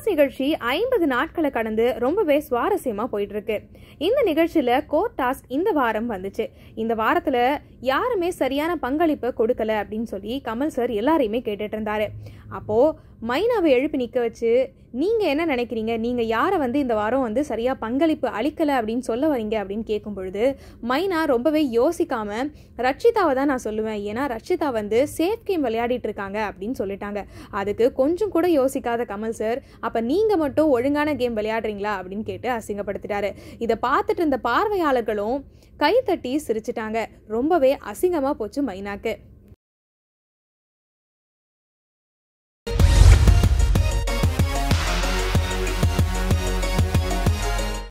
pass நிகழ்ச்சி ஐம்பது நாட்களை கடந்து ரொம்பவே சுவாரஸ்யமா போயிட்டு இருக்கு இந்த நிகழ்ச்சியில கோர் டாஸ்க் இந்த வாரம் வந்துச்சு இந்த வாரத்துல யாருமே சரியான பங்களிப்பு கொடுக்கல அப்படின்னு சொல்லி கமல் சார் எல்லாரையுமே கேட்டுட்டு இருந்தாரு அப்போ மைனாவை எழுப்பி நிக்க வச்சு நீங்க என்ன நினைக்கிறீங்க நீங்க யாரை வந்து இந்த வாரம் வந்து சரியா பங்களிப்பு அளிக்கல அப்படின்னு சொல்ல வரீங்க அப்படின்னு கேட்கும் பொழுது மைனா ரொம்பவே யோசிக்காம ரட்சிதாவை தான் நான் சொல்லுவேன் ஏன்னா ரட்சிதா வந்து சேஃப் கேம் விளையாடிட்டு இருக்காங்க அப்படின்னு சொல்லிட்டாங்க அதுக்கு கொஞ்சம் கூட யோசிக்காத கமல் சார் அப்ப நீங்க மட்டும் ஒழுங்கான கேம் விளையாடுறீங்களா அப்படின்னு கேட்டு அசிங்கப்படுத்திட்டாரு இதை பார்த்துட்டு இருந்த பார்வையாளர்களும் கைத்தட்டி சிரிச்சிட்டாங்க ரொம்பவே அசிங்கமா போச்சு மைனாக்கு